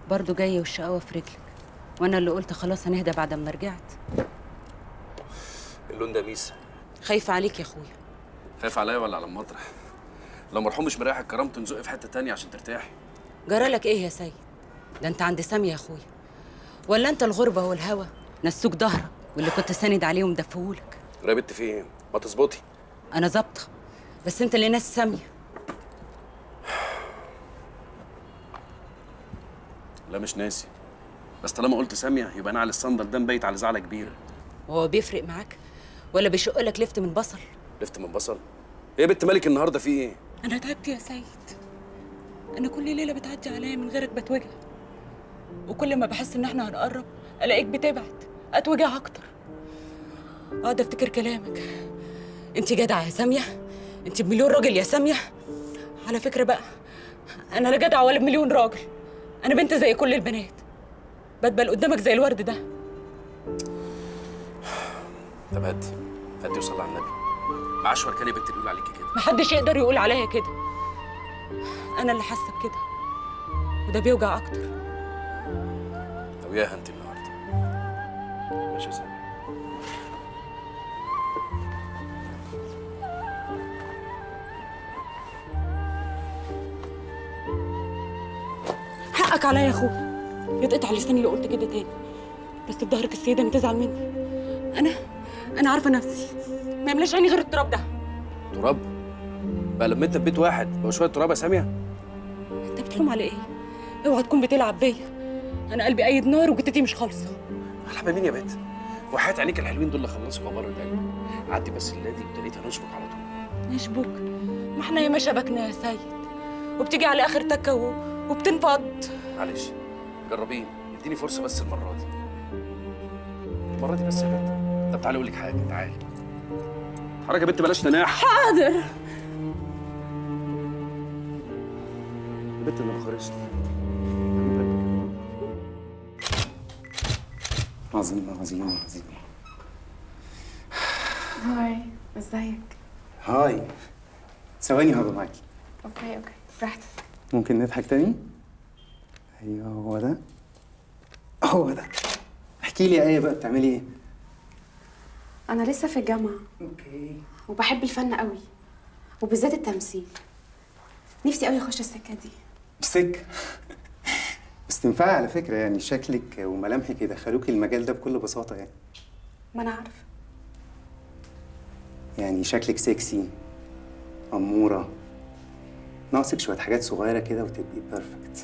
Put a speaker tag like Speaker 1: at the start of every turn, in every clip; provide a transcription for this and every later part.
Speaker 1: برضه جايه والشقاوه في رجلك وانا اللي قلت خلاص هنهدى بعد ما رجعت
Speaker 2: اللون ده ميسا
Speaker 1: خايفه عليك يا اخويا
Speaker 2: خايف عليا ولا على المطرح لو مرحوم مش مريحك كرامته تنزقي في حته تانية عشان ترتاحي
Speaker 1: جرالك ايه يا سيد ده انت عند سامي يا اخويا ولا انت الغربه والهوى نسوك ظهرك واللي كنت ساند عليه ومدفهولك
Speaker 2: رابط في ايه ما تظبطي
Speaker 1: انا ظابطه بس انت اللي ناس ساميه
Speaker 2: لا مش ناسي بس طالما قلت ساميه يبقى انا على الصندل ده مبيت على زعله كبيره
Speaker 1: وهو بيفرق معاك ولا بيشق لك لفت من بصل
Speaker 2: لفت من بصل ايه يا بنت مالك النهارده في ايه
Speaker 1: انا تعبت يا سيد انا كل ليله بتعدي عليا من غيرك بتوجع وكل ما بحس ان احنا هنقرب الاقيك بتبعد اتوجع اكتر اقعد افتكر كلامك انت جدعه يا ساميه انت بمليون راجل يا ساميه على فكره بقى انا لا جدعه ولا بمليون راجل انا بنت زي كل البنات بتبل قدامك زي الورد ده
Speaker 2: طب هدي هدي وصلي على النبي ما اشهر كان يا بنت اللي يقول عليكي كده
Speaker 1: محدش يقدر يقول عليا كده انا اللي حاسه بكده وده بيوجع اكتر
Speaker 2: طب يا انت النهارده ماشي يا سامي
Speaker 1: حقك عليا يا اخويا يتقطع لساني اللي قلت كده تاني بس في ظهرك السيده ما تزعل مني انا انا عارفه نفسي ما يملاش عيني غير التراب ده
Speaker 2: تراب بقى لما انت في بيت واحد بقى شويه تراب يا ساميه
Speaker 1: انت بتلوم على ايه اوعى تكون بتلعب بيا انا قلبي قايد نار وجتتي مش خالصه
Speaker 2: العب مين يا بنت وحياة عينيك الحلوين دول اللي خلصوا خبر ده عدي بس اللادي وابتديت هنشبك على طول
Speaker 1: نشبك ما احنا ياما شبكنا يا سيد وبتيجي على اخر تكه و... وبتنفض
Speaker 2: معلش جربين اديني فرصه بس المره دي المره دي بس يا بنت طب تعالي اقول لك حاجه تعالي اتحرك يا بنت بلاش تناح
Speaker 1: حاضر
Speaker 2: البنت اللي مخرجتني عظيم عظيم عظيم
Speaker 3: هاي ازيك
Speaker 4: هاي ثواني هبقى معاكي
Speaker 3: اوكي اوكي براحتك
Speaker 4: ممكن نضحك تاني ايوه هو ده هو ده احكي لي يا ايه بقى بتعملي ايه
Speaker 3: انا لسه في الجامعه
Speaker 4: اوكي
Speaker 3: وبحب الفن قوي وبالذات التمثيل نفسي قوي اخش السكه دي
Speaker 4: سك بس تنفعي على فكره يعني شكلك وملامحك يدخلوكي المجال ده بكل بساطه يعني
Speaker 3: ما انا عارفه
Speaker 4: يعني شكلك سكسي أمورة ناقصك شوية حاجات صغيرة كده وتبقي بيرفكت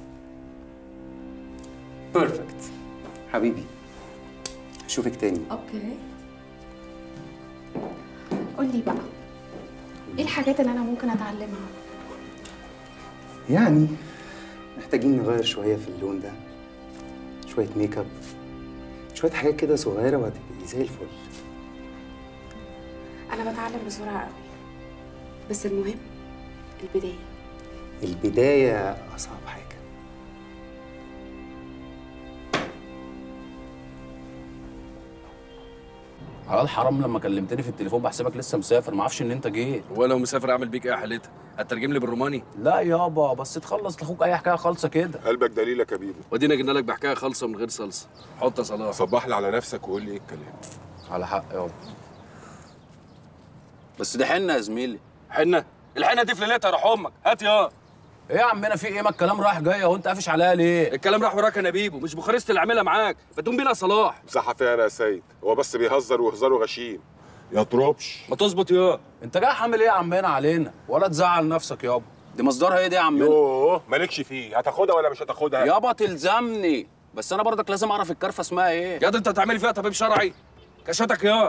Speaker 4: بيرفكت حبيبي أشوفك تاني
Speaker 3: اوكي قول لي بقى ايه الحاجات اللي انا ممكن اتعلمها
Speaker 4: يعني محتاجين نغير شوية في اللون ده شوية ميك اب شوية حاجات كده صغيرة وهتبقي زي الفل
Speaker 3: انا بتعلم بسرعه قوي بس المهم البدايه
Speaker 4: البداية أصعب حاجة
Speaker 5: على الحرام لما كلمتني في التليفون بحسبك لسه مسافر ما اعرفش ان انت جيت
Speaker 2: ولو مسافر اعمل بيك ايه يا حالتها هترجم لي بالروماني
Speaker 5: لا يابا بس تخلص لاخوك اي حكايه خالصه كده
Speaker 6: قلبك دليلك يا بيبو
Speaker 2: ودينا جبنا لك بحكايه خالصه من غير صلصه حط يا صلاح
Speaker 6: صبح لي على نفسك وقول لي ايه الكلام
Speaker 5: على حق يابا بس دي حنه يا زميلي
Speaker 2: حنه الحنه دي في ليلتها روح امك هات يا
Speaker 5: ايه يا عمنا في ايه ما الكلام رايح جاي اهو انت قافش عليا ليه
Speaker 2: الكلام راح وراك يا نبيبو مش بوخارست اللي عاملها معاك فتقوم بينا يا صلاح
Speaker 6: مساحة فيها انا يا سيد هو بس بيهزر وهزاره غشيم يا تروبش
Speaker 2: ما تظبط يا
Speaker 5: انت جاي حامل ايه يا عمنا علينا ولا تزعل نفسك يابا دي مصدرها ايه دي يا عمنا
Speaker 6: يوه مالكش فيه هتاخدها ولا مش هتاخدها
Speaker 5: يابا تلزمني بس انا برضك لازم اعرف الكرفه اسمها ايه
Speaker 2: يا ده انت هتعملي فيها طبيب شرعي كشتك يا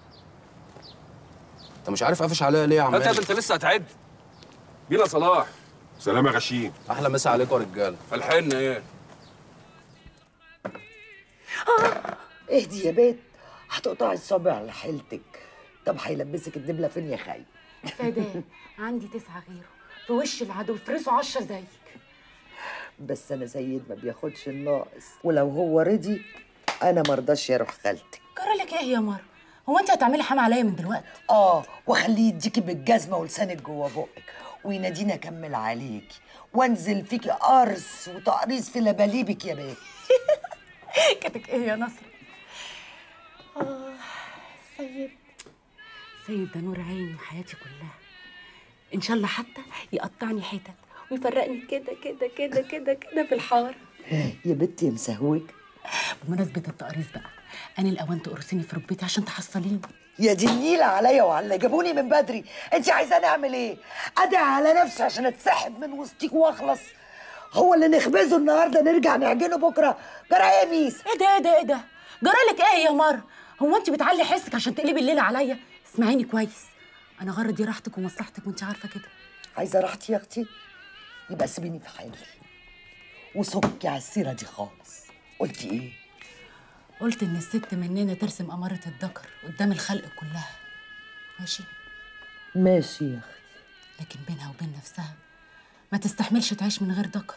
Speaker 5: انت مش عارف قافش عليا ليه يا
Speaker 2: هات
Speaker 5: عمنا
Speaker 2: يا ده انت لسه هتعد بينا يا صلاح
Speaker 6: سلام يا غشيم
Speaker 5: احلى مسا عليكم يا رجاله
Speaker 2: الحنه ايه
Speaker 7: اهدي يا بيت هتقطعي الصابع على حيلتك طب هيلبسك الدبله فين يا خاي
Speaker 1: فداه عندي تسعه غيره في وش العدو فرسوا عشرة زيك
Speaker 7: بس انا سيد ما بياخدش الناقص ولو هو رضي انا مرضاش يروح خالتك
Speaker 1: جرى لك ايه يا مر هو انت هتعملي حمى عليا من دلوقتي
Speaker 7: اه وخليه يديكي بالجزمه ولسانك جوه بقك ويناديني اكمل عليكي وانزل فيكي قرص وتقريص في لباليبك يا بيه
Speaker 1: كاتك ايه يا نصر اه سيد سيد ده نور عيني وحياتي كلها ان شاء الله حتى يقطعني حتت ويفرقني كده كده كده كده كده في الحاره
Speaker 7: يا بنتي مسهوك
Speaker 1: بمناسبة التقريص بقى أنا الأوان تقرصيني في ركبتي عشان تحصليني
Speaker 7: يا دي النيلة عليا وعلى اللي جابوني من بدري انت عايزاني اعمل ايه ادعي على نفسي عشان اتسحب من وسطيك واخلص هو اللي نخبزه النهارده نرجع نعجنه بكره جرى ايه يا ميس
Speaker 1: ايه ده ايه ده ايه ده جرالك ايه يا مر هو انت بتعلي حسك عشان تقلبي الليله عليا اسمعيني كويس انا غرضي راحتك ومصلحتك وانت عارفه كده
Speaker 7: عايزه راحتي يا اختي يبقى سيبيني في حالي وسكي على السيره دي خالص قلتي ايه
Speaker 1: قلت ان الست مننا ترسم اماره الذكر قدام الخلق كلها ماشي
Speaker 7: ماشي يا اختي
Speaker 1: لكن بينها وبين نفسها ما تستحملش تعيش من غير ذكر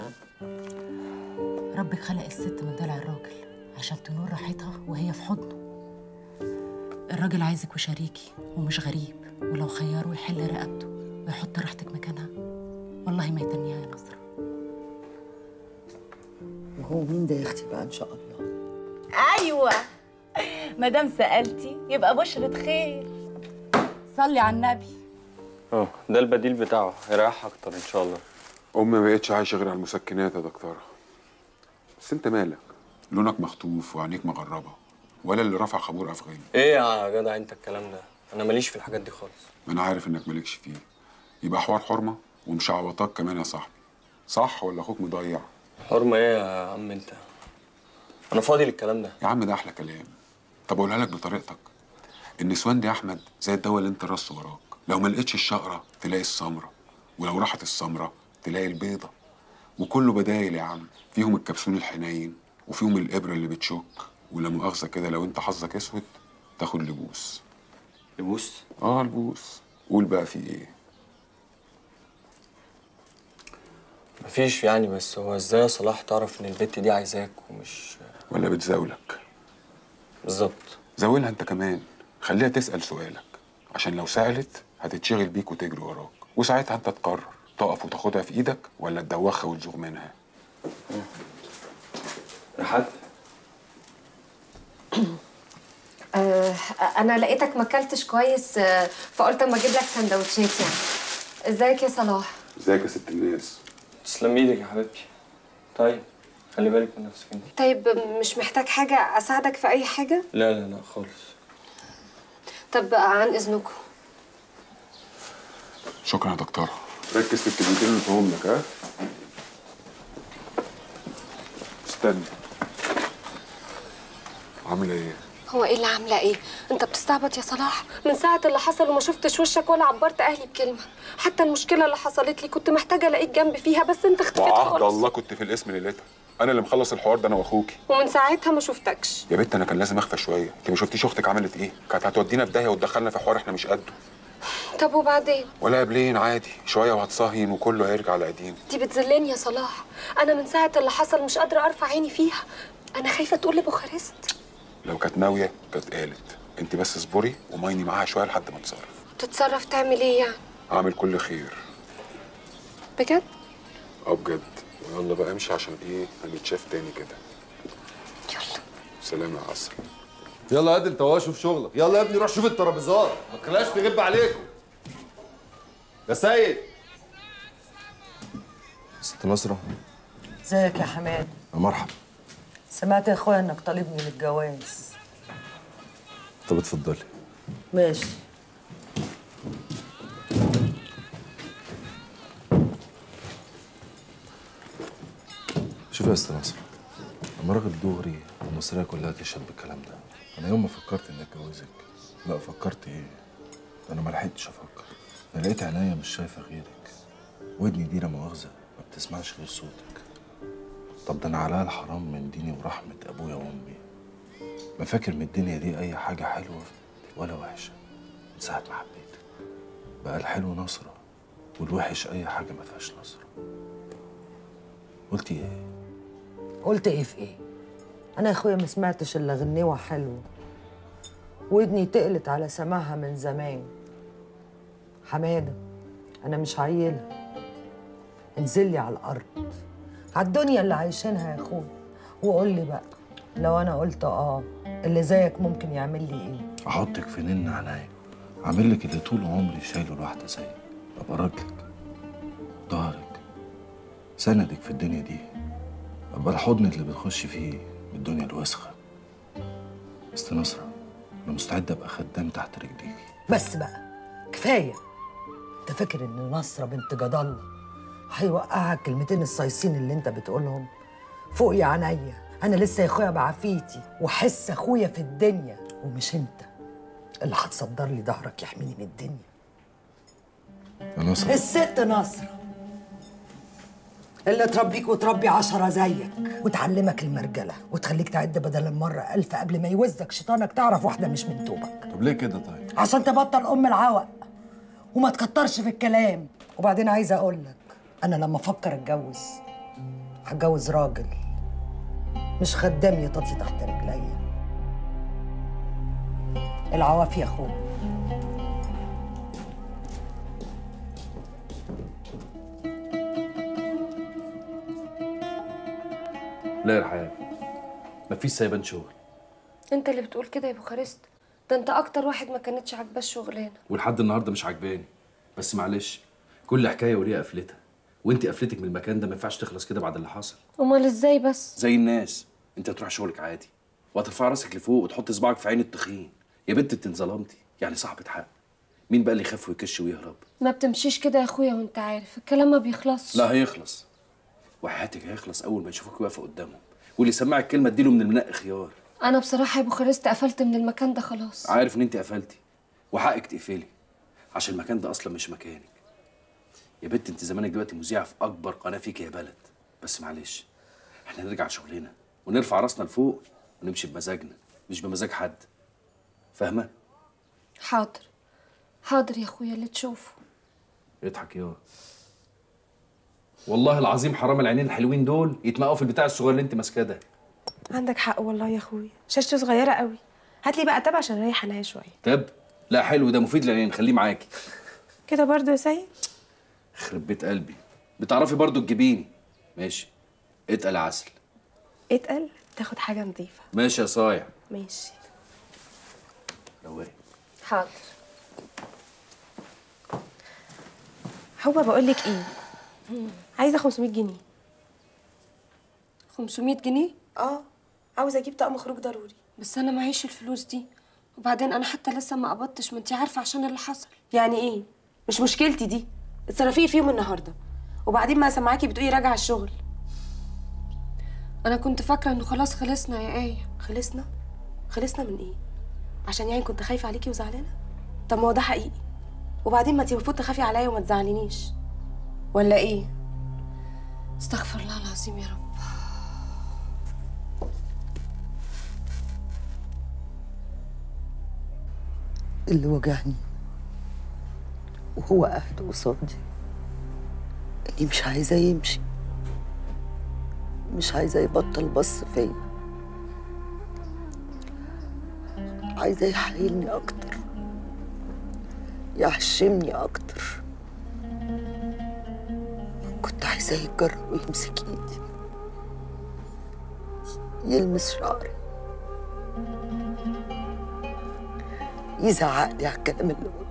Speaker 1: ربك خلق الست من ضلع الراجل عشان تنور راحتها وهي في حضنه الراجل عايزك وشريكي ومش غريب ولو خيره يحل رقبته ويحط راحتك مكانها والله ما يتنيها يا نصر
Speaker 7: وهو مين ده يا اختي بقى ان شاء الله
Speaker 1: ايوه ما دام سالتي يبقى بشرة خير صلي على النبي
Speaker 8: اه ده البديل بتاعه هيريحها اكتر ان شاء الله
Speaker 6: امي ما بقتش عايشه غير على المسكنات يا دكتوره بس انت مالك لونك مخطوف وعينيك مغربه ولا اللي رفع خمور افغاني
Speaker 8: ايه يا جدع انت الكلام ده انا ماليش في الحاجات دي خالص
Speaker 6: ما انا عارف انك مالكش فيه يبقى حوار حرمه ومشعوطاك كمان يا صاحبي صح ولا اخوك مضيع
Speaker 8: حرمه ايه يا عم انت انا فاضي للكلام ده
Speaker 6: يا عم ده احلى كلام طب اقولها لك بطريقتك النسوان دي يا احمد زي الدواء اللي انت رصه وراك لو ما لقيتش الشقره تلاقي السمره ولو راحت السمره تلاقي البيضه وكله بدايل يا عم فيهم الكبسول الحنين وفيهم الابره اللي بتشك ولا مؤاخذه كده لو انت حظك اسود تاخد لبوس
Speaker 8: لبوس
Speaker 6: اه البوس قول بقى في ايه
Speaker 8: مفيش يعني بس هو ازاي يا صلاح تعرف ان البت دي عايزاك ومش
Speaker 6: ولا بتزاولك
Speaker 8: بالظبط
Speaker 6: زاولها انت كمان خليها تسال سؤالك عشان لو سالت هتتشغل بيك وتجري وراك وساعتها انت تقرر تقف وتاخدها في ايدك ولا تدوخها وتزوغ منها
Speaker 8: رحت
Speaker 3: آه انا لقيتك ما اكلتش كويس آه فقلت اما اجيب لك سندوتشات يعني ازيك يا صلاح
Speaker 6: ازيك يا ست الناس
Speaker 8: تسلم ايدك يا حبيبتي طيب خلي بالك من نفسك انت
Speaker 3: طيب مش محتاج حاجه اساعدك في اي حاجه
Speaker 8: لا لا لا خالص
Speaker 3: طب عن اذنكم
Speaker 6: شكرا يا دكتوره ركز في الكلمتين اللي فيهم لك ها استنى عامله ايه
Speaker 3: هو ايه اللي عامله ايه انت بتستعبط يا صلاح من ساعه اللي حصل وما شفتش وشك ولا عبرت اهلي بكلمه حتى المشكله اللي حصلت لي كنت محتاجه الاقيك جنبي فيها بس انت اختفيت
Speaker 6: وعهد
Speaker 3: خالص
Speaker 6: الله كنت في الاسم ليلتها انا اللي مخلص الحوار ده انا واخوكي
Speaker 3: ومن ساعتها ما شفتكش
Speaker 6: يا بنت انا كان لازم اخفى شويه انت ما شفتيش اختك عملت ايه كانت هتودينا في داهيه وتدخلنا في حوار احنا مش قده
Speaker 3: طب وبعدين
Speaker 6: ولا قبلين عادي شويه وهتصهين وكله هيرجع لقديم
Speaker 3: دي بتذلني يا صلاح انا من ساعه اللي حصل مش قادره ارفع عيني فيها انا خايفه تقول لي بوخارست
Speaker 6: لو كانت ناويه كانت قالت انت بس اصبري ومايني معاها شويه لحد ما اتصرف
Speaker 3: تتصرف تعمل ايه يعني
Speaker 6: اعمل كل خير
Speaker 3: بجد
Speaker 6: اه بجد ويلا بقى امشي عشان ايه هنتشاف تاني كده
Speaker 3: يلا
Speaker 6: سلام يا عسل
Speaker 9: يلا يا عادل انت هو شوف شغلك يلا يا ابني روح شوف الترابيزات ما تخليهاش تغب عليكم يا سيد ست نصرة
Speaker 7: ازيك يا حماد
Speaker 9: يا مرحبا
Speaker 7: سمعت يا اخويا انك طالبني للجواز
Speaker 9: طب اتفضلي
Speaker 7: ماشي
Speaker 9: شوفي يا استاذ نصر انا راجل دغري والمصريه كلها تشهد بالكلام ده انا يوم ما فكرت اني اتجوزك لا فكرت ايه ده انا ما لحقتش افكر انا لقيت عينيا مش شايفه غيرك ودني دي لا مؤاخذه ما بتسمعش غير صوتك طب ده انا عليا الحرام من ديني ورحمه ابويا وامي ما فاكر من الدنيا دي اي حاجه حلوه ولا وحشه من ساعه ما حبيتك بقى الحلو نصره والوحش اي حاجه ما فيهاش نصره قلتي ايه
Speaker 7: قلت ايه في ايه انا يا اخويا ما سمعتش الا غنيوه حلوه ودني تقلت على سماعها من زمان حماده انا مش عيله انزل لي على الارض على الدنيا اللي عايشينها يا اخويا وقول لي بقى لو انا قلت اه اللي زيك ممكن يعمل لي ايه
Speaker 9: احطك في نن عناية عامل لك اللي طول عمري شايله لواحدة زيك ابقى راجلك ظهرك سندك في الدنيا دي ابقى الحضن اللي بتخش فيه من الدنيا الوسخة بس نصرة انا مستعد ابقى خدام تحت رجليكي
Speaker 7: بس بقى كفايه انت فاكر ان نصره بنت جد الله هيوقعك كلمتين الصيصين اللي انت بتقولهم فوق يا عينيا انا لسه يا اخويا بعافيتي وحس اخويا في الدنيا ومش انت اللي هتصدر لي ظهرك يحميني من الدنيا
Speaker 9: يا نصرة
Speaker 7: الست نصرة اللي تربيك وتربي عشرة زيك وتعلمك المرجلة وتخليك تعد بدل المرة ألف قبل ما يوزك شيطانك تعرف واحدة مش من توبك
Speaker 9: طب ليه كده طيب
Speaker 7: عشان تبطل ام العوق وما تكترش في الكلام وبعدين عايزه اقول لك انا لما افكر اتجوز هتجوز راجل مش خدام يطاطي تحت رجليا العوافي يا اخويا
Speaker 2: لا يا رحاب مفيش سايبان شغل
Speaker 3: انت اللي بتقول كده يا بوخارست ده انت اكتر واحد ما كانتش عاجباه الشغلانه
Speaker 2: ولحد النهارده مش عاجباني بس معلش كل حكايه وليها قفلتها وانت قفلتك من المكان ده ما ينفعش تخلص كده بعد اللي حصل
Speaker 3: امال ازاي بس
Speaker 2: زي الناس انت هتروح شغلك عادي وهترفع راسك لفوق وتحط صباعك في عين التخين يا بنت انت انظلمتي يعني صاحبة حق مين بقى اللي يخاف ويكش ويهرب
Speaker 3: ما بتمشيش كده يا اخويا وانت عارف الكلام ما بيخلصش
Speaker 2: لا هيخلص وحياتك هيخلص اول ما يشوفوك واقفه قدامهم واللي يسمعك كلمه اديله من المنق خيار
Speaker 3: انا بصراحه يا بوخارست قفلت من المكان ده خلاص
Speaker 2: عارف ان انت قفلتي وحقك تقفلي عشان المكان ده اصلا مش مكانك يا بنت انت زمانك دلوقتي مذيعه في اكبر قناه فيك يا بلد بس معلش احنا نرجع شغلنا ونرفع راسنا لفوق ونمشي بمزاجنا مش بمزاج حد فاهمه
Speaker 3: حاضر حاضر يا اخويا اللي تشوفه
Speaker 2: اضحك يا والله العظيم حرام العينين الحلوين دول يتمقوا في البتاع الصغير اللي انت ماسكاه ده
Speaker 10: عندك حق والله يا اخويا شاشته صغيره قوي هات لي بقى تاب عشان اريح عينيا شويه
Speaker 2: تاب لا حلو ده مفيد للعينين خليه معاكي
Speaker 10: كده برضو يا سيد
Speaker 2: يخرب بيت قلبي بتعرفي برضو تجيبيني ماشي اتقل يا عسل
Speaker 10: اتقل تاخد حاجه نظيفه
Speaker 2: ماشي يا صايع
Speaker 10: ماشي
Speaker 2: رواق
Speaker 3: حاضر
Speaker 10: هو بقول لك ايه عايزه 500 جنيه
Speaker 3: 500 جنيه
Speaker 10: اه عاوزه اجيب طقم خروج ضروري
Speaker 3: بس انا معيش الفلوس دي وبعدين انا حتى لسه ما قبضتش ما انتي عارفه عشان اللي حصل
Speaker 10: يعني ايه مش مشكلتي دي اتصرفيه فيهم النهارده وبعدين ما سمعاكي بتقولي راجعه الشغل
Speaker 3: انا كنت فاكره انه خلاص خلصنا يا ايه
Speaker 10: خلصنا خلصنا من ايه عشان يعني كنت خايفه عليكي وزعلانه طب ما هو ده حقيقي وبعدين ما انتي المفروض تخافي عليا وما تزعلينيش ولا ايه
Speaker 3: استغفر الله العظيم يا رب
Speaker 7: اللي وجعني وهو قاعد قصادي اني مش عايزاه يمشي مش عايزاه يبطل بص فيا عايزاه يحايلني اكتر يعشمني اكتر كنت عايزاه يتجرأ ويمسك ايدي يلمس شعري يزعق لي على الكلام اللي قلته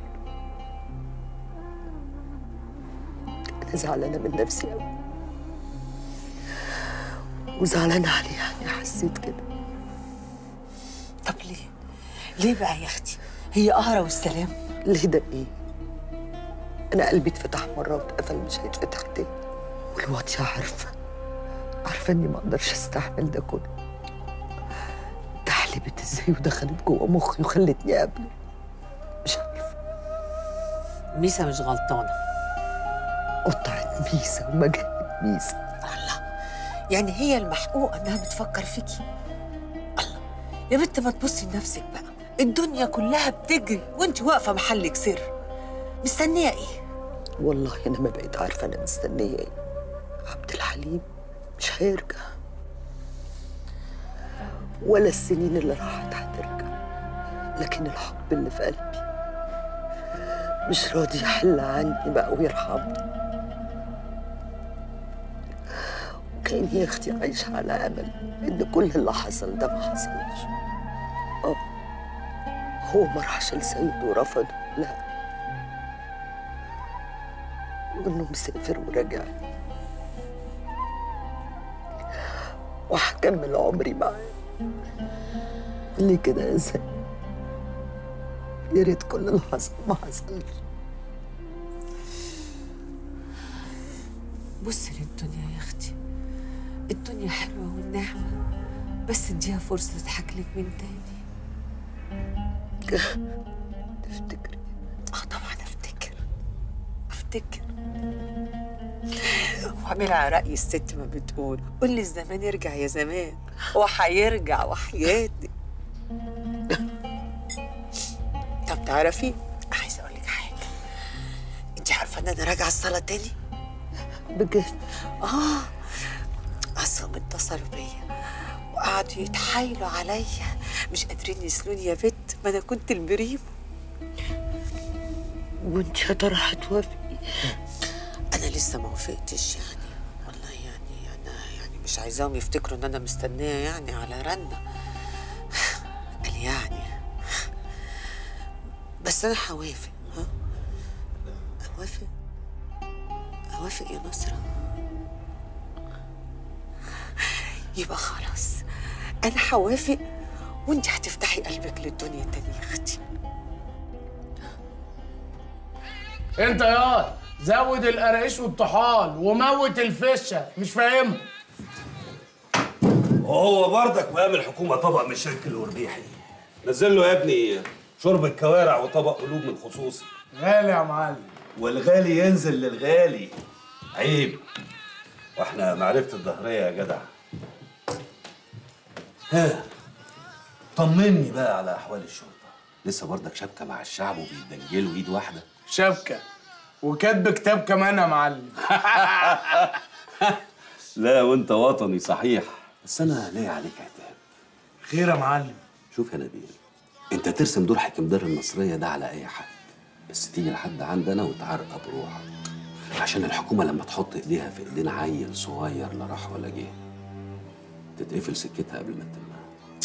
Speaker 7: انا زعلانه من نفسي قوي وزعلانه عليه يعني حسيت كده
Speaker 11: طب ليه؟ ليه بقى يا اختي؟ هي قهرة والسلام
Speaker 7: ليه ده ايه انا قلبي اتفتح مره واتقفل مش هيتفتح تاني والواطيه عارفه عارفه اني ما اقدرش استحمل ده كله اتحلبت ازاي ودخلت جوه مخي وخلتني قبله مش عارفه
Speaker 11: ميسا مش غلطانة
Speaker 7: قطعت ميسا ومجنت ميسا
Speaker 11: يعني هي المحقوقة إنها بتفكر فيكي الله يا بنت ما تبصي لنفسك بقى الدنيا كلها بتجري وانت واقفة محلك سر مستنية ايه؟
Speaker 7: والله انا ما بقيت عارفه انا مستنيه ايه عبد الحليم مش هيرجع ولا السنين اللي راحت هترجع لكن الحب اللي في قلبي مش راضي يحل عني بقى ويرحمني كأني يا أختي عايشة على أمل إن كل اللي حصل ده ما حصلش اه هو ما راحش لسيد ورفضه لا وإنه مسافر وراجع وهكمل عمري معاه ليه كده يا سيد يا ريت كل اللي حصل ما حصلش
Speaker 11: بصي للدنيا يا اختي الدنيا حلوه والنعمه بس اديها فرصه تضحك لك من تاني
Speaker 7: تفتكري
Speaker 11: اه طبعا افتكر افتكر واعملها على رأي الست ما بتقول قول لي الزمان يرجع يا زمان وهيرجع وحياتي طب تعرفي عايزه اقول لك حاجه انت عارفه ان انا راجعه الصلاه تاني
Speaker 7: بجد
Speaker 11: اه اصلهم اتصلوا بيا وقعدوا يتحايلوا عليا مش قادرين يسلوني يا بت ما انا كنت البريم
Speaker 7: وانت يا ترى هتوافقي
Speaker 11: انا لسه ما وافقتش يعني والله يعني انا يعني مش عايزاهم يفتكروا ان انا مستنيه يعني على رنه قال يعني بس انا هوافق ها اوافق اوافق يا نصرة يبقى خلاص انا هوافق وانت هتفتحي قلبك للدنيا تاني يا اختي
Speaker 12: انت يا زود القراقيش والطحال وموت الفشه مش فاهمها
Speaker 13: وهو برضك مقام الحكومه طبق مشاكل وربيحي نزل له يا ابني شرب الكوارع وطبق قلوب من خصوصي
Speaker 12: غالي يا معلم
Speaker 13: والغالي ينزل للغالي عيب واحنا معرفة الظهرية يا جدع ها طمني بقى على احوال الشرطة
Speaker 2: لسه برضك شبكه مع الشعب وبيدنجلوا ايد واحده
Speaker 12: شبكه وكاتب كتاب كمان يا معلم
Speaker 2: لا وانت وطني صحيح بس انا ليه عليك عتاب
Speaker 12: خير يا معلم
Speaker 2: شوف يا نبيل انت ترسم دور حكيم دار النصريه ده على اي حد بس تيجي لحد عندنا وتعرقب بروحك عشان الحكومه لما تحط ايديها في ايدين عيل صغير لا راح ولا جه تتقفل سكتها قبل ما تتمها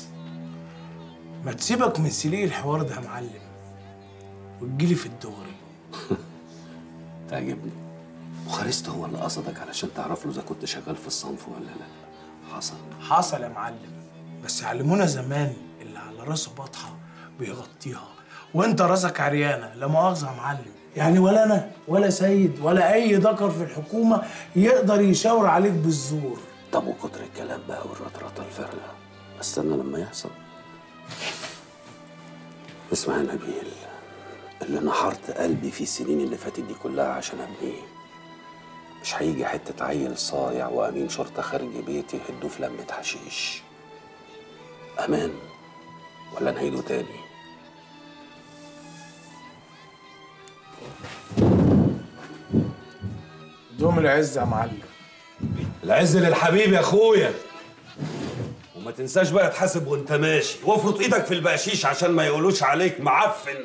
Speaker 12: ما تسيبك من سليق الحوار ده يا معلم وتجيلي في الدغري
Speaker 2: تعجبني بوخارست هو اللي قصدك علشان تعرف له اذا كنت شغال في الصنف ولا لا حصل
Speaker 12: حصل يا معلم بس علمونا زمان اللي على راسه بطحه بيغطيها وانت راسك عريانه لا مؤاخذه يا معلم يعني ولا انا ولا سيد ولا اي ذكر في الحكومه يقدر يشاور عليك بالزور
Speaker 2: طب وكتر الكلام بقى والرطرطه الفارغه استنى لما يحصل اسمع يا نبيل اللي نحرت قلبي فيه السنين اللي فاتت دي كلها عشان ابنيه مش هيجي حتة عيل صايع وأمين شرطة خارج بيتي يهدوه في لمة حشيش أمان ولا نعيده تاني
Speaker 12: دوم العز يا معلم
Speaker 13: العز للحبيب يا اخويا وما تنساش بقى تحاسب وانت ماشي وافرط ايدك في البقشيش عشان ما يقولوش عليك معفن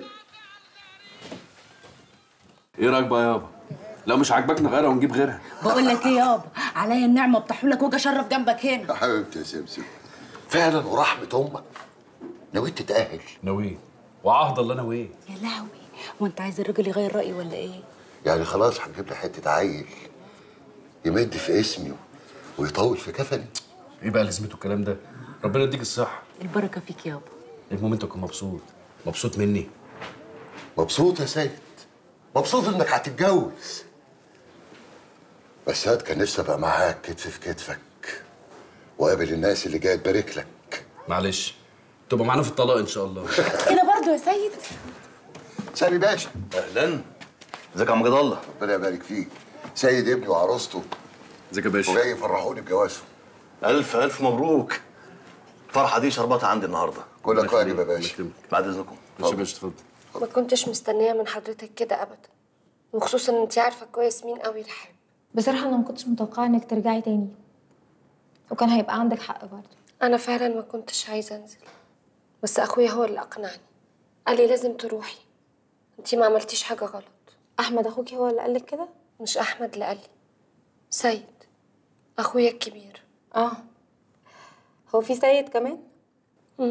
Speaker 2: ايه رايك بقى يابا لو مش عاجباك نغيرها ونجيب غيرها
Speaker 1: بقول لك ايه يابا عليا النعمه بتحولك واجي اشرف جنبك هنا
Speaker 14: يا حبيبتي يا سمسم فعلا ورحمة أمك نويت تتأهل
Speaker 2: نويت وعهد الله نويت
Speaker 1: يا لهوي وانت عايز الراجل يغير رايه ولا ايه
Speaker 14: يعني خلاص هنجيب لي حتة عيل يمد في اسمي ويطول في كفني
Speaker 2: ايه بقى لازمته الكلام ده ربنا يديك الصحه
Speaker 1: البركه فيك يابا
Speaker 2: المهم انت تكون مبسوط مبسوط مني
Speaker 14: مبسوط يا سيد مبسوط انك هتتجوز بس هاد كان نفسي ابقى معاك كتف في كتفك وقابل الناس اللي جايه تبارك لك
Speaker 2: معلش تبقى معانا في الطلاق ان شاء الله
Speaker 1: كده برضو يا سيد
Speaker 14: سامي باشا
Speaker 13: اهلا
Speaker 14: ازيك يا عم جد الله ربنا يبارك فيك سيد ابني وعروسته
Speaker 2: ازيك يا باشا
Speaker 14: وجاي يفرحوني بجوازهم
Speaker 15: ألف ألف مبروك الفرحة دي شربتها عندي النهاردة
Speaker 14: كلك واجب يا باشا
Speaker 15: بعد إذنكم
Speaker 2: ماشي يا باشا اتفضل
Speaker 3: ما كنتش مستنيه من حضرتك كده ابدا وخصوصا ان انت عارفه كويس مين قوي رحاب
Speaker 16: بصراحة أنا ما كنتش متوقعة إنك ترجعي تاني وكان هيبقى عندك حق برضه
Speaker 3: انا فعلا ما كنتش عايزه انزل بس اخويا هو اللي اقنعني قال لي لازم تروحي انت ما عملتيش حاجه غلط
Speaker 16: أحمد أخوكي هو اللي قالك كده؟
Speaker 3: مش احمد اللي قال لي سيد اخويا الكبير
Speaker 10: اه هو في سيد كمان
Speaker 3: امم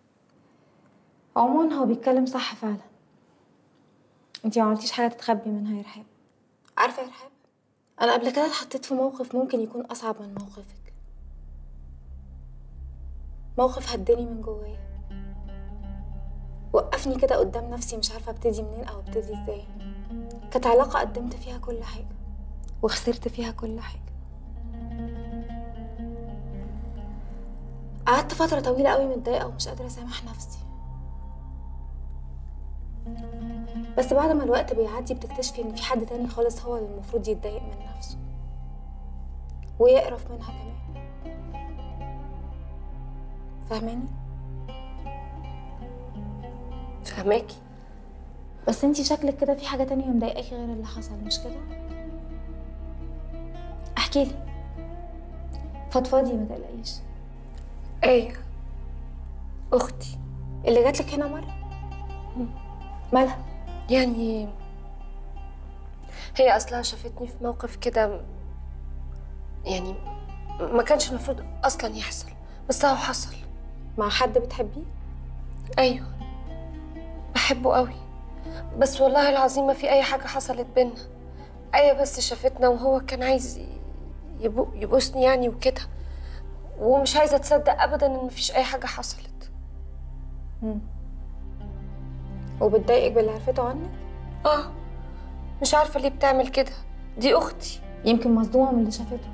Speaker 16: عموما هو بيتكلم صح فعلا انتي ما عملتيش حاجه تتخبي منها يا رحاب
Speaker 10: عارفه يا رحاب انا قبل كده اتحطيت في موقف ممكن يكون اصعب من موقفك موقف هدني من جوايا وقفني كده قدام نفسي مش عارفه ابتدي منين او ابتدي ازاي كانت علاقه قدمت فيها كل حاجه وخسرت فيها كل حاجه قعدت فتره طويله قوي متضايقه ومش قادره اسامح نفسي بس بعد ما الوقت بيعدي بتكتشفي ان في حد تاني خالص هو اللي المفروض يتضايق من نفسه ويقرف منها كمان فاهماني
Speaker 3: فهماكي
Speaker 16: بس انتي شكلك كده في حاجه تانية مضايقاكي غير اللي حصل مش كده احكي لي فضفاضي ما تقلقيش
Speaker 3: ايه اختي
Speaker 10: اللي جاتلك هنا مره مالها
Speaker 3: يعني هي اصلها شافتني في موقف كده يعني ما كانش المفروض اصلا يحصل بس هو حصل
Speaker 10: مع حد بتحبيه
Speaker 3: ايوه بحبه قوي بس والله العظيم ما في اي حاجه حصلت بينا ايه بس شافتنا وهو كان عايز يبو يبوسني يعني وكده ومش عايزه تصدق ابدا ان مفيش اي حاجه حصلت
Speaker 10: مم. وبتضايقك باللي عرفته عنك
Speaker 3: اه مش عارفه ليه بتعمل كده دي اختي
Speaker 16: يمكن مصدومه من اللي شافته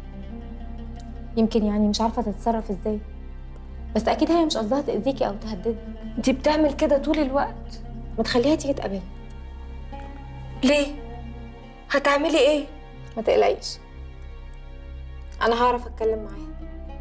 Speaker 16: يمكن يعني مش عارفه تتصرف ازاي بس اكيد هي مش قصدها تاذيكي او تهددك
Speaker 3: دي بتعمل كده طول الوقت
Speaker 10: ما تخليها تيجي تقابلني
Speaker 3: ليه هتعملي ايه
Speaker 10: ما تقلقيش انا هعرف اتكلم معاها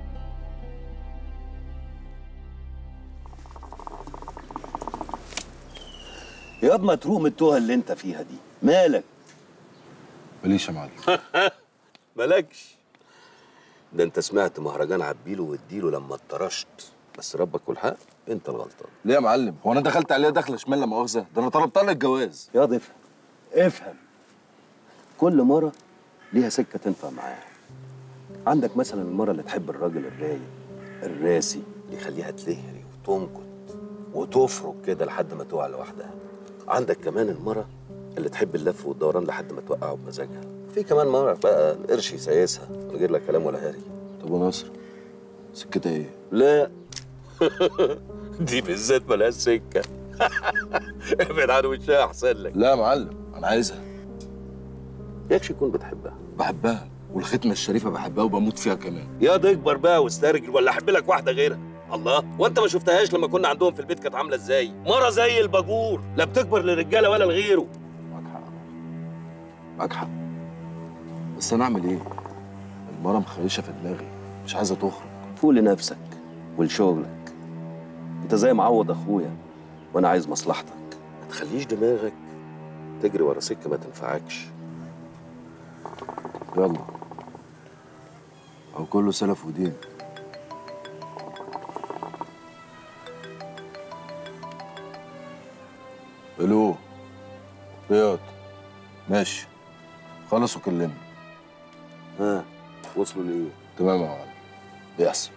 Speaker 13: ياض ما تروق من التوهه اللي انت فيها دي مالك
Speaker 9: ماليش يا معلم
Speaker 13: مالكش ده انت سمعت مهرجان عبيله واديله لما اتطرشت بس ربك والحق انت الغلطان
Speaker 9: ليه يا معلم هو انا دخلت عليها دخله شمال لا مؤاخذه ده انا طلبت لها الجواز
Speaker 13: ياض افهم افهم كل مرة ليها سكة تنفع معاها عندك مثلا المرة اللي تحب الراجل الرايق الراسي اللي يخليها تلهري وتنكت وتفرك كده لحد ما تقع لوحدها عندك كمان المرة اللي تحب اللف والدوران لحد ما توقعه بمزاجها في كمان مرة بقى القرش يسيسها من غير لا كلام ولا هري
Speaker 9: طب ونصر سكتها ايه؟
Speaker 13: لا دي بالذات ملهاش سكة ابعد عن وشها احسن لك
Speaker 9: لا يا معلم انا عايزها
Speaker 13: يكش يكون بتحبها
Speaker 9: بحبها والختمه الشريفه بحبها وبموت فيها كمان
Speaker 13: يا ده اكبر بقى واسترجل ولا احب لك واحده غيرها الله وانت ما شفتهاش لما كنا عندهم في البيت كانت عامله ازاي مره زي الباجور لا بتكبر للرجاله ولا لغيره
Speaker 9: معاك حق بس انا اعمل ايه؟ المره مخيشه في دماغي مش عايزه تخرج
Speaker 13: فوق لنفسك ولشغلك انت زي معوض اخويا وانا عايز مصلحتك ما تخليش دماغك تجري ورا سكه ما تنفعكش
Speaker 9: يلا او كله سلف ودين الو رياض ماشي خلص وكلمني
Speaker 13: ها وصلوا لايه
Speaker 9: تمام يا معلم يحصل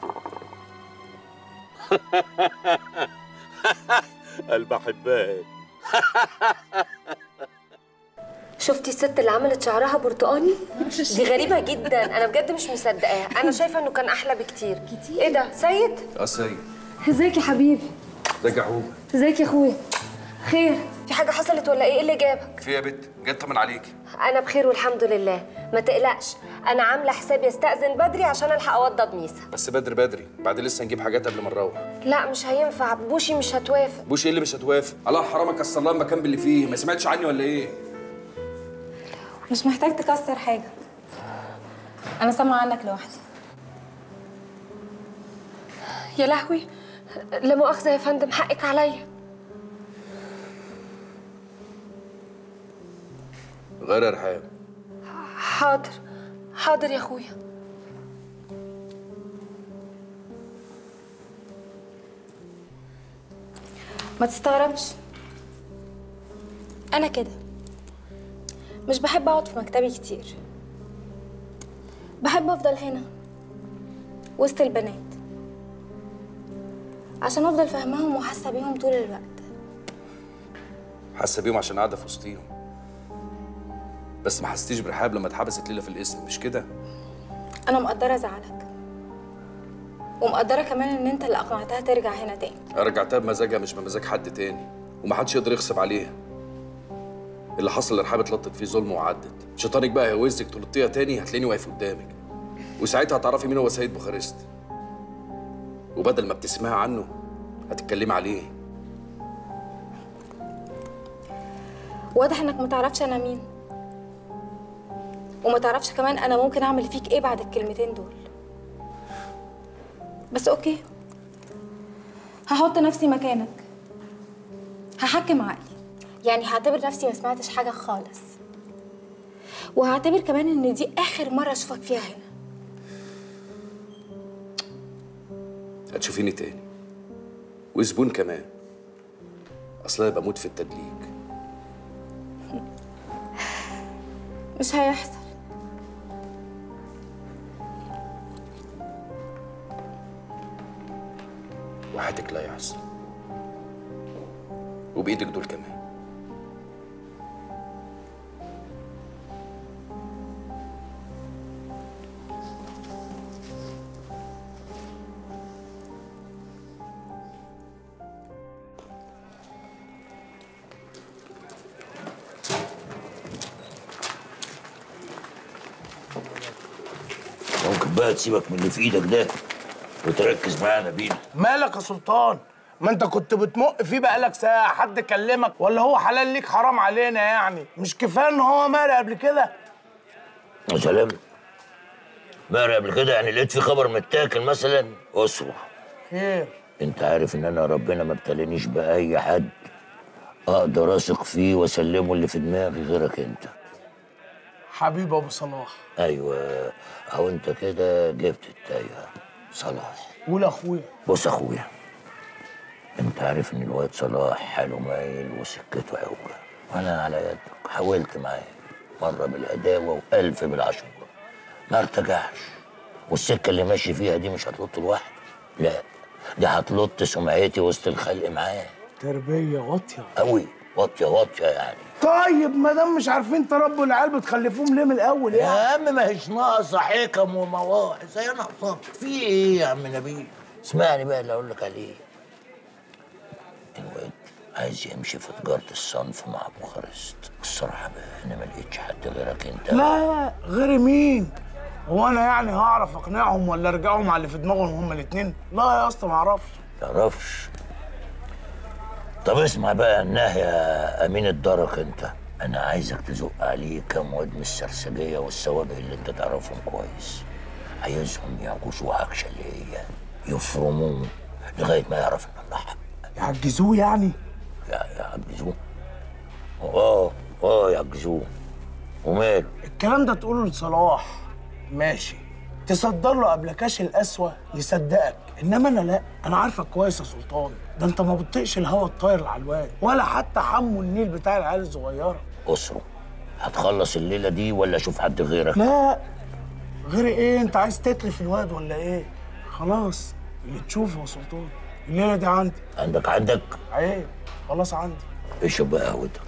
Speaker 13: قلب احبها
Speaker 3: شفتي الست اللي عملت شعرها برتقاني دي غريبه جدا انا بجد مش مصدقاها انا شايفه انه كان احلى بكتير كتير ايه ده سيد
Speaker 2: اه سيد
Speaker 3: ازيك يا حبيبي
Speaker 2: ازيك يا حبوب
Speaker 3: ازيك يا اخويا خير في حاجه حصلت ولا ايه ايه اللي جابك
Speaker 2: في يا بت جاي اطمن عليكي
Speaker 3: انا بخير والحمد لله ما تقلقش انا عامله حسابي استاذن بدري عشان الحق اوضب ميسا
Speaker 2: بس بدري بدري بعد لسه نجيب حاجات قبل ما نروح
Speaker 3: لا مش هينفع بوشي مش هتوافق
Speaker 2: بوش ايه اللي مش هتوافق الله حرامك كسر لها المكان باللي فيه ما سمعتش عني ولا ايه
Speaker 16: مش محتاج تكسر حاجه انا سامعه عنك لوحدي
Speaker 3: يا لهوي لا مؤاخذه يا فندم حقك عليا
Speaker 2: غير يا رحاب
Speaker 3: حاضر حاضر يا اخويا
Speaker 16: ما تستغربش انا كده مش بحب اقعد في مكتبي كتير بحب افضل هنا وسط البنات عشان افضل فاهماهم وحاسه بيهم طول الوقت
Speaker 2: حاسه بيهم عشان قاعده في وسطيهم بس ما حسيتيش برحاب لما اتحبست ليلى في القسم مش كده
Speaker 16: انا مقدره زعلك ومقدره كمان ان انت اللي اقنعتها ترجع هنا تاني
Speaker 2: أنا رجعتها بمزاجها مش بمزاج حد تاني ومحدش يقدر يغصب عليها اللي حصل لرحاب اتلطت فيه ظلم وعدت شيطانك بقى هيوزك تلطيها تاني هتلاقيني واقف قدامك وساعتها هتعرفي مين هو سيد بوخارست وبدل ما بتسمعي عنه هتتكلمي عليه
Speaker 16: واضح انك متعرفش انا مين وما تعرفش كمان انا ممكن اعمل فيك ايه بعد الكلمتين دول بس اوكي هحط نفسي مكانك هحكم عقلي يعني هعتبر نفسي ما سمعتش حاجه خالص وهعتبر كمان ان دي اخر مره اشوفك فيها هنا
Speaker 2: هتشوفيني تاني وزبون كمان اصل انا بموت في التدليك
Speaker 16: مش هيحصل
Speaker 2: وحياتك لا يحصل وبايدك دول كمان
Speaker 17: ممكن بقى تسيبك من اللي في ايدك ده وتركز معانا بينا
Speaker 12: مالك يا سلطان ما انت كنت بتمق فيه بقالك ساعه حد كلمك ولا هو حلال ليك حرام علينا يعني مش كفايه ان هو ماري قبل كده
Speaker 17: يا سلام ماري قبل كده يعني لقيت في خبر متاكل مثلا اصرف
Speaker 12: خير
Speaker 17: انت عارف ان انا ربنا ما ابتلانيش باي حد اقدر اثق فيه واسلمه اللي في دماغي غيرك انت
Speaker 12: حبيب ابو صلاح
Speaker 17: ايوه اهو انت كده جبت التايه صلاح
Speaker 12: قول اخويا
Speaker 17: بص اخويا انت عارف ان الواد صلاح حاله مايل وسكته عوجه وانا على يدك حاولت معاه مره بالهداوه والف بالعشوره ما ارتجعش والسكه اللي ماشي فيها دي مش هتلط لوحده لا دي هتلط سمعتي وسط الخلق معاه
Speaker 12: تربيه واطيه
Speaker 17: قوي واطيه واطيه يعني
Speaker 12: طيب ما دام مش عارفين تربوا العيال بتخلفوهم ليه من الاول
Speaker 17: يا
Speaker 12: يعني
Speaker 17: عم ما هيش ناقصه حكم ومواعظ هي ناقصه في ايه يا عم نبيل اسمعني بقى اللي اقول لك عليه الواد عايز يمشي في تجاره الصنف مع بوخارست الصراحه بقى انا ما لقيتش حد غيرك انت
Speaker 12: لا غير مين هو انا يعني هعرف اقنعهم ولا ارجعهم على اللي في دماغهم هما الاثنين لا يا اسطى ما اعرفش
Speaker 17: تعرفش طب اسمع بقى النهي يا امين الدرك انت انا عايزك تزق عليه كام واد من السرسجيه والسوابق اللي انت تعرفهم كويس عايزهم يعكشوا عكشه اللي هي يفرموه لغايه ما يعرف ان الله حق
Speaker 12: يعجزوه يعني
Speaker 17: يع- يعجزوه اه اه يعجزوه وماله
Speaker 12: الكلام ده تقوله لصلاح ماشي تصدر له قبل كاش القسوه يصدقك انما انا لا انا عارفك كويس يا سلطان ده انت ما بتطيقش الهوا الطاير على الواد ولا حتى حمو النيل بتاع العيال الصغيره
Speaker 17: اسره هتخلص الليله دي ولا اشوف حد غيرك
Speaker 12: لا غير ايه انت عايز تتلف الواد ولا ايه خلاص اللي تشوفه يا سلطان الليله دي عندي
Speaker 17: عندك عندك
Speaker 12: عيب خلاص عندي
Speaker 17: اشرب بقى قهوتك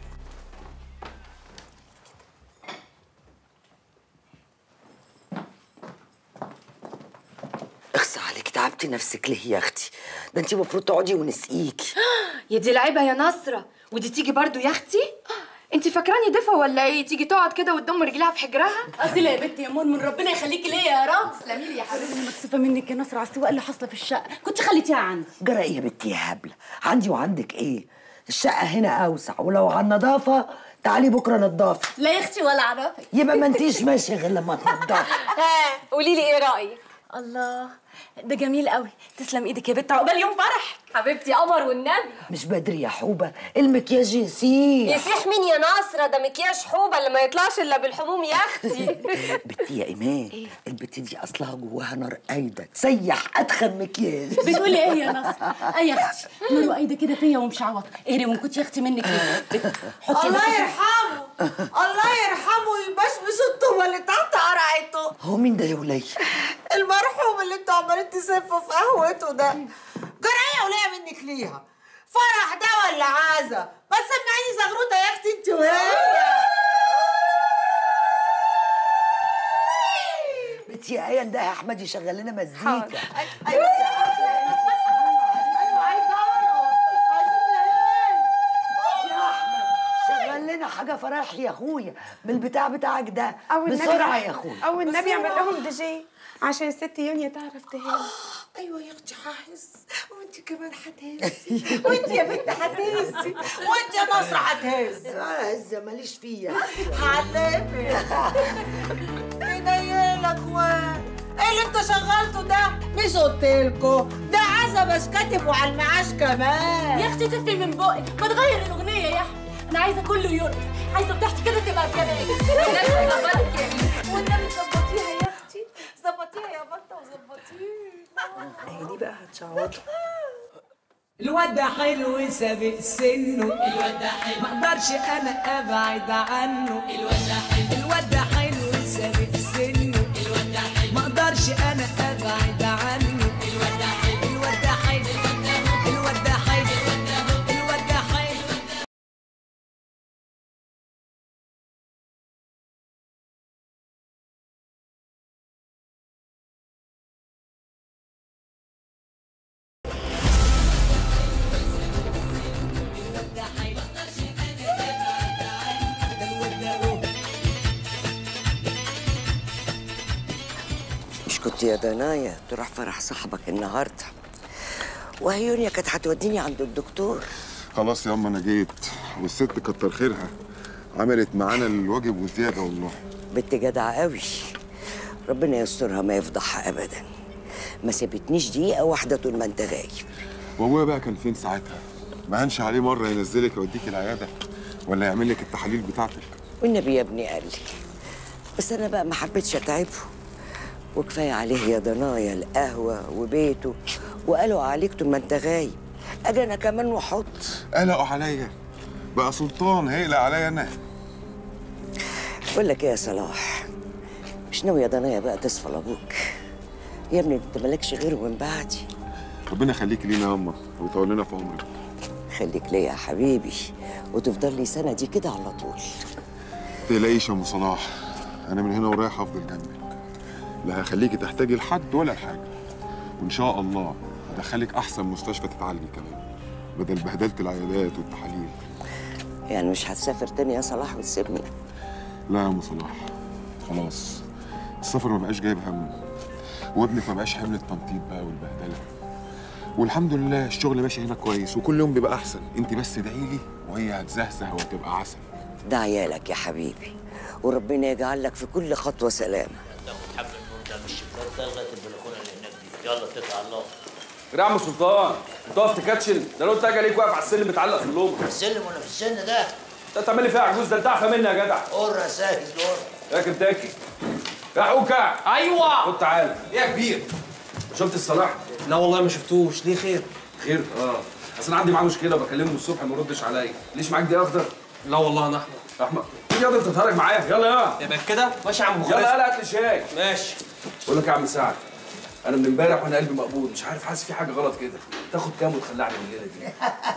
Speaker 7: اخصى عليك تعبتي نفسك ليه يا اختي ده انت المفروض تقعدي ونسقيكي
Speaker 18: يا دي العيبه يا نصره ودي تيجي برضو يا اختي انت فاكراني دفا ولا ايه تيجي تقعد كده وتضم رجلها في حجرها
Speaker 1: اصل يا بنتي يا من ربنا يخليكي ليا يا رب
Speaker 18: تسلمي لي يا حبيبتي
Speaker 1: انا مكسوفه منك يا نصر على السواقه اللي حاصله في الشقه كنت خليتيها عندي
Speaker 7: جرى ايه يا بنتي يا هبله عندي وعندك ايه الشقه هنا اوسع ولو على النظافه تعالي بكره نضافي
Speaker 1: لا يا اختي ولا اعرفك
Speaker 7: يبقى ما انتيش ماشيه غير لما تنضفي
Speaker 1: ها قولي لي ايه رايك الله ده جميل قوي تسلم ايدك يا بنت عقبال يوم فرح
Speaker 3: حبيبتي قمر والنبي
Speaker 7: مش بدري يا حوبه المكياج يسيح
Speaker 3: يسيح مين يا ناصرة ده مكياج حوبة اللي ما يطلعش الا بالحموم يا اختي
Speaker 7: بنتي يا ايمان البت دي اصلها جواها نار قايده تسيح اتخن مكياج
Speaker 1: بتقولي ايه يا نصر؟ اي يا اختي نور قايده كده فيا ومشعوطه اهري وما كنتش يا اختي منك ليه؟ حطي
Speaker 11: الله
Speaker 1: نفسك-
Speaker 11: يرحمه الله يرحمه يبشبش الطوبه اللي تحت قرعته
Speaker 7: هو مين ده يا وليه
Speaker 11: المرحوم اللي انتوا عمالين تسفوا في قهوته ده جرايه وليا منك ليها فرح ده ولا عازه بس سمعيني زغروطه يا اختي انت وهي
Speaker 7: بنتي يا ايه ده يا احمد يشغل لنا مزيكا
Speaker 11: ايوه
Speaker 7: شغل لنا حاجه فرح يا اخويا من البتاع بتاعك ده
Speaker 10: او النبي
Speaker 7: بسرعه يا اخويا
Speaker 10: او النبي
Speaker 7: بسرعة.
Speaker 10: اعمل لهم دي جي عشان الست يونيا تعرف تهز
Speaker 11: ايوه يا اختي حاهز وانت كمان هتهزي وانت يا بنت هتهزي وانت يا نصر هتهزي
Speaker 7: انا هزه ماليش فيها
Speaker 11: حلفي ينيلك وين ايه اللي انت شغلته ده مش قلتلكوا ده عزبش كاتب وعلى المعاش كمان
Speaker 1: يا اختي تفي من بقك ما تغير الاغنيه يا احمد انا عايزه كله يرقص عايزه بتاعتي كده تبقى بجمالك
Speaker 11: والنبي ظبطك يا ميس والنبي ظبطيها يا اختي ظبطيها يا بطه وظبطيها
Speaker 10: هي دي بقى هتشعوطها
Speaker 19: الواد ده حلو سابق سنه الواد ده حلو ما اقدرش انا ابعد عنه الواد ده حلو الواد ده حلو سابق سنه الواد ده حلو ما اقدرش انا ابعد عنه الواد ده حلو الواد ده حلو الواد ده حلو الواد ده حلو
Speaker 7: مش كنت يا دنايا تروح فرح صاحبك النهارده وهيونيا كانت هتوديني عند الدكتور
Speaker 6: خلاص يا اما انا جيت والست كتر خيرها عملت معانا الواجب وزياده والله
Speaker 7: بنت جدعة قوي ربنا يسترها ما يفضحها ابدا ما سابتنيش دقيقة واحدة طول ما انت غايب
Speaker 6: وابويا بقى كان فين ساعتها ما هنش عليه مره ينزلك يوديك العياده ولا يعمل لك التحاليل بتاعتك
Speaker 7: والنبي يا ابني قال لي بس انا بقى ما حبيتش اتعبه وكفايه عليه يا ضنايا القهوه وبيته وقالوا عليك طول ما انت غايب اجي انا كمان واحط
Speaker 6: قلقوا عليا بقى سلطان هيقلق عليا انا
Speaker 7: بقول لك ايه يا صلاح مش ناوي يا ضنايا بقى تصفى لابوك يا ابني انت مالكش غيره من بعدي
Speaker 6: ربنا يخليك لينا يا اما ويطول لنا في عمرك
Speaker 7: خليك ليا يا حبيبي وتفضل لي سنه دي كده على طول
Speaker 6: تقلقيش يا ام صلاح انا من هنا ورايح افضل جنبك لا هخليكي تحتاجي لحد ولا لحاجه وان شاء الله هدخلك احسن مستشفى تتعالجي كمان بدل بهدله العيادات والتحاليل
Speaker 7: يعني مش هتسافر تاني يا صلاح وتسيبني
Speaker 6: لا يا ام صلاح خلاص السفر ما بقاش جايب هم وابنك ما بقاش حمل التنطيط بقى والبهدله والحمد لله الشغل ماشي هنا كويس وكل يوم بيبقى احسن انت بس ادعي لي وهي هتزهزه وهتبقى عسل
Speaker 7: ده عيالك يا حبيبي وربنا يجعل لك في كل خطوه سلامه
Speaker 17: تاخد حبل النور ده من الشباك ده لغايه البلكونه اللي هناك دي يلا اتكل على الله
Speaker 2: يا عم سلطان تقف تكاتشن ده لو انت اجي عليك واقف على السلم متعلق في اللوم
Speaker 17: السلم ولا في السن ده
Speaker 2: انت تعمل لي فيها عجوز ده انت اعفى مني يا جدع
Speaker 17: قرة ساكت قرة
Speaker 2: راكب تاكي يا حوكا
Speaker 5: ايوه
Speaker 2: خد تعالى
Speaker 5: ايه يا كبير
Speaker 2: شفت الصلاح
Speaker 5: لا والله ما شفتوش ليه خير
Speaker 2: خير اه اصل انا عندي معاه مشكله بكلمه من الصبح ما يردش عليا ليش معاك دي اخضر
Speaker 5: لا والله انا احمد
Speaker 2: احمد تيجي يلا تتهرج معايا يلا يلا
Speaker 5: يبقى كده ماشي يا عم
Speaker 2: يلا يلا هات لي شاي
Speaker 5: ماشي
Speaker 2: بقول لك يا عم سعد انا من امبارح وانا قلبي مقبوض مش عارف حاسس في حاجه غلط كده تاخد كام وتخلعني من الليله دي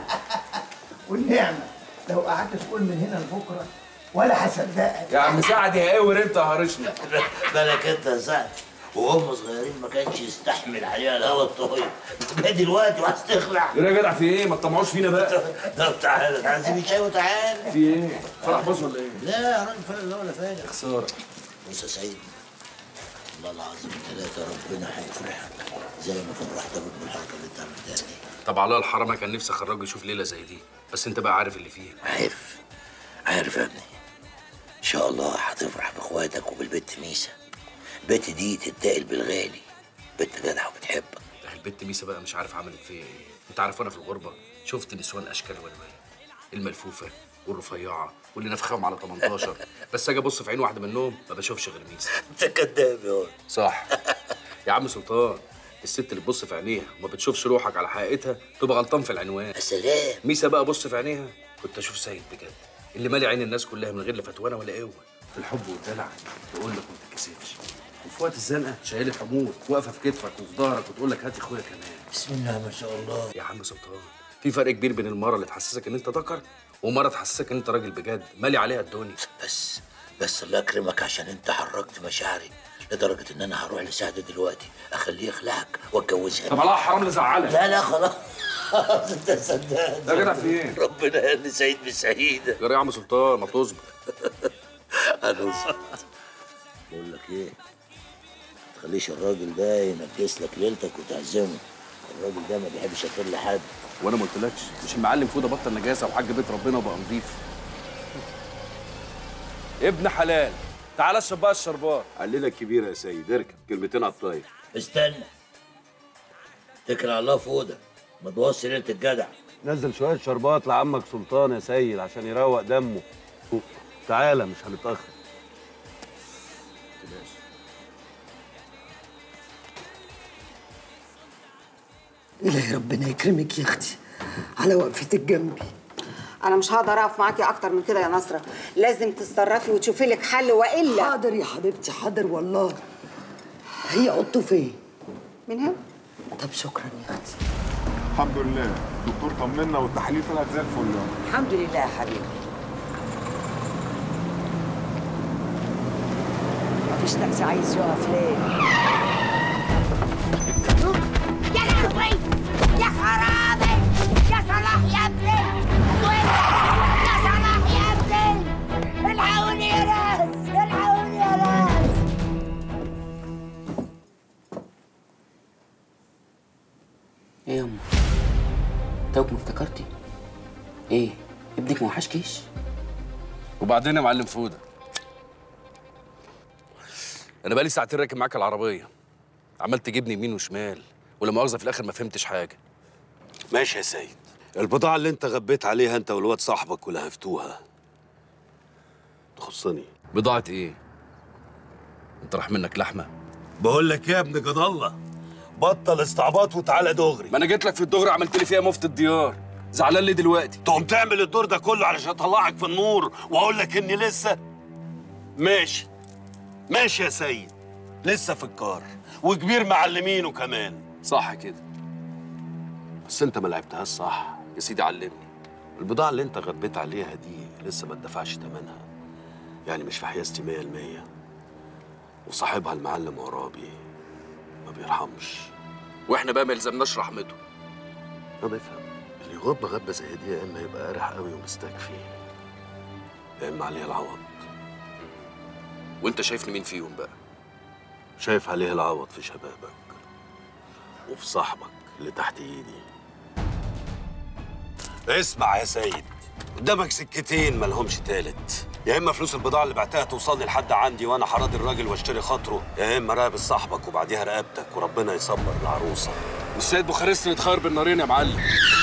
Speaker 7: والنعمه لو قعدت تقول من هنا لبكره ولا هصدقك
Speaker 2: يا عم سعد يا قاور انت هرشني
Speaker 17: بالك انت يا سعد وهم صغيرين ما كانش يستحمل عليها الهوا الطويل جاي دلوقتي وعايز تخلع
Speaker 2: يا جدع في ايه ما تطمعوش فينا بقى
Speaker 17: طب تعالى تعالى سيب الشاي وتعالى
Speaker 2: في ايه فرح باظ ولا ايه
Speaker 17: لا يا راجل فرق لا ولا فارق
Speaker 2: خساره
Speaker 17: بص يا سعيد والله العظيم ثلاثة ربنا هيفرحك زي ما فرحت ابوك بالحركة اللي انت عملتها دي
Speaker 2: طب على الحرامه كان نفسي اخرجه يشوف ليله زي دي بس انت بقى عارف اللي فيها
Speaker 17: عارف عارف يا ابني ان شاء الله هتفرح باخواتك وبالبت ميسا البت دي تتقل بالغالي بنت جدعة وبتحبك
Speaker 2: البت ميسا بقى مش عارف عملت فيا ايه انت عارف وانا في الغربه شفت نسوان اشكال والوان الملفوفه والرفيعه واللي نفخهم على 18 بس اجي ابص في عين واحده منهم ما بشوفش غير ميسا
Speaker 17: انت كداب يا ولد.
Speaker 2: صح يا عم سلطان الست اللي تبص في عينيها وما بتشوفش روحك على حقيقتها تبقى غلطان في العنوان يا
Speaker 17: سلام
Speaker 2: ميسا بقى بص في عينيها كنت اشوف سيد بجد اللي مالي عين الناس كلها من غير لا فتوانه ولا قوه في الحب والدلع تقول لك ما تتكسفش وفي وقت الزنقه شايله حمول واقفه في كتفك وفي ظهرك وتقول لك هات اخويا كمان
Speaker 17: بسم الله ما شاء الله
Speaker 2: يا عم سلطان في فرق كبير بين المره اللي تحسسك ان انت ذكر ومره تحسسك ان انت راجل بجد مالي عليها الدنيا
Speaker 17: بس بس الله يكرمك عشان انت حركت مشاعري لدرجه ان انا هروح لسعد دلوقتي اخليه يخلعك واتجوزها
Speaker 2: طب الله حرام لزعلك
Speaker 17: لا لا خلاص انت صدقني
Speaker 2: يا جدع في ايه؟
Speaker 17: ربنا يهني سعيد بسعيد
Speaker 2: يا عم سلطان ما تصبر
Speaker 17: انا وصلت بقول لك ايه ما تخليش الراجل ده ينكس لك ليلتك وتعزمه الراجل ده ما بيحبش يخر لحد
Speaker 2: وانا ما قلتلكش مش المعلم فوده بطل نجاسه وحاج بيت ربنا وبقى نضيف ابن حلال تعال اشرب بقى الشربات
Speaker 13: علينا الكبيره يا سيد اركب كلمتين على الطاير
Speaker 17: استنى اتكل على الله فوده ما تبوظش ليله الجدع
Speaker 13: نزل شويه شربات لعمك سلطان يا سيد عشان يروق دمه تعالى مش هنتاخر
Speaker 7: إلهي ربنا يكرمك يا أختي على وقفتك جنبي
Speaker 20: انا مش هقدر اقف معاكي اكتر من كده يا نصره لازم تتصرفي وتشوفي لك حل والا
Speaker 7: حاضر يا حبيبتي حاضر والله هي اوضته فين؟
Speaker 20: من هنا
Speaker 7: طب شكرا يا اختي
Speaker 21: الحمد لله الدكتور طمنا والتحاليل طلعت زي الفل
Speaker 7: الحمد لله يا حبيبي مفيش تاكسي عايز يقف ليه؟
Speaker 22: يا لهوي يا خرابي يا صلاح يا ابني يا صلاح يا ابني الحقوني يا ناس الحقوني يا ناس
Speaker 23: ايه يا ام توك ما افتكرتي ايه ابنك ما وحشكيش
Speaker 2: وبعدين يا معلم فوده انا بقالي ساعتين راكب معاك العربيه عمال تجيبني يمين وشمال ولا مؤاخذه في الاخر ما فهمتش حاجه
Speaker 13: ماشي يا سيد البضاعة اللي انت غبيت عليها انت والواد صاحبك ولهفتوها تخصني
Speaker 2: بضاعه ايه انت راح منك لحمه
Speaker 13: بقول لك يا ابن جد الله بطل استعباط وتعالى دغري
Speaker 2: ما انا جيت لك في الدغري عملت لي فيها مفتي الديار زعلان ليه دلوقتي
Speaker 13: تقوم تعمل الدور ده كله علشان اطلعك في النور واقول لك اني لسه ماشي ماشي يا سيد لسه في الكار وكبير معلمينه كمان
Speaker 2: صح كده
Speaker 13: بس انت ما لعبتهاش صح
Speaker 2: يا سيدي علمني
Speaker 13: البضاعة اللي انت غبيت عليها دي لسه ما اتدفعش تمنها يعني مش في حيازتي 100% وصاحبها المعلم عرابي ما بيرحمش
Speaker 2: واحنا بقى ما يلزمناش رحمته
Speaker 13: طب افهم اللي يغب غبة زي دي يا اما يبقى قارح قوي ومستكفي يا اما عليه العوض
Speaker 2: وانت شايفني مين فيهم بقى
Speaker 13: شايف عليه العوض في شبابك وفي صاحبك اللي تحت ايدي اسمع يا سيد قدامك سكتين ملهمش تالت يا اما فلوس البضاعه اللي بعتها توصلني لحد عندي وانا حراضي الراجل واشتري خاطره يا اما راقب صاحبك وبعديها رقبتك وربنا يصبر العروسه
Speaker 2: السيد بوخارست اللي اتخير بالنارين يا معلم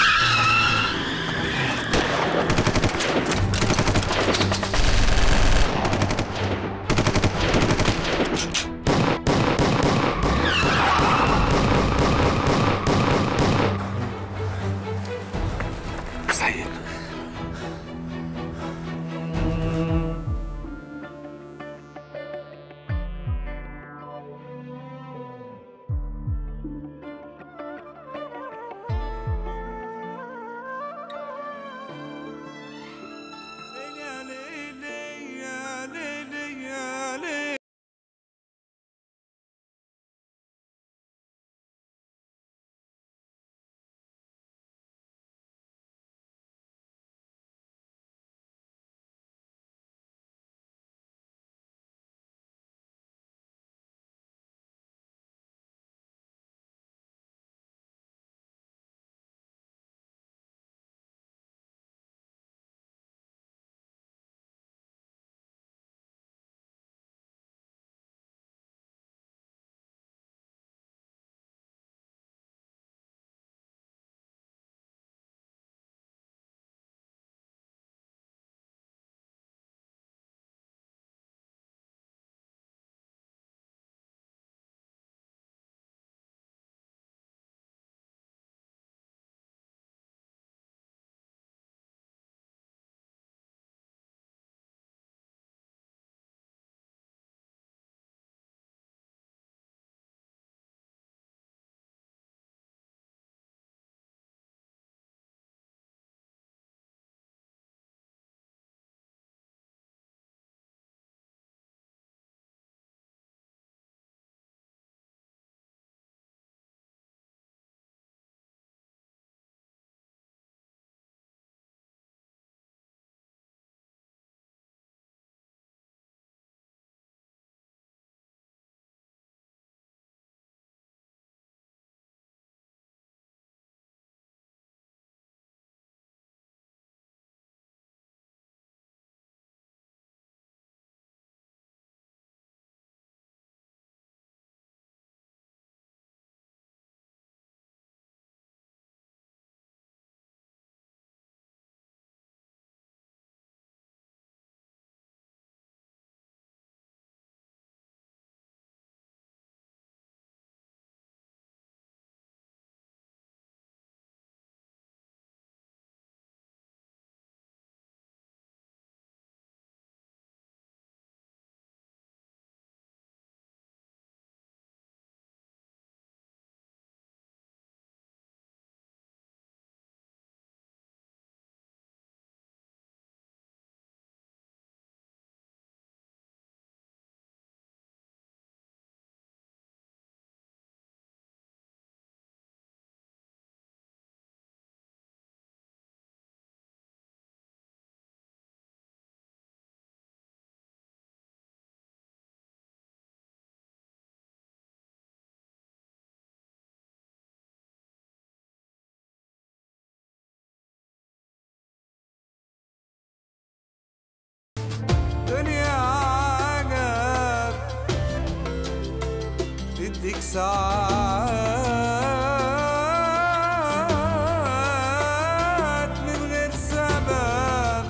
Speaker 4: وساعات من غير سبب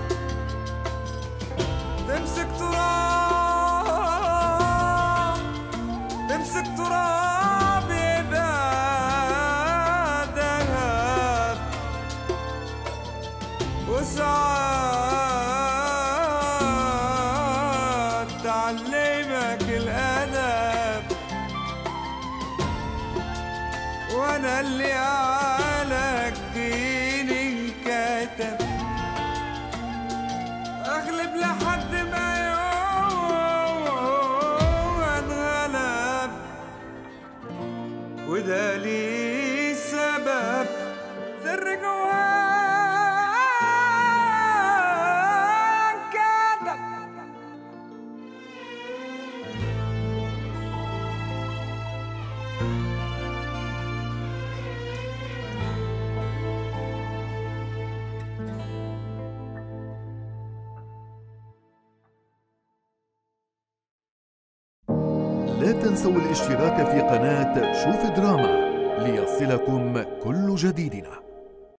Speaker 4: تمسك تراب تمسك تراب يبقى دهب وساعات تعلمك الأدب وانا اللي على جديني انكتب اغلب لحد ما يوم اتغلب وده ليه سبب سر جواك كتب
Speaker 8: لا تنسوا الاشتراك في قناة شوف دراما ليصلكم كل جديدنا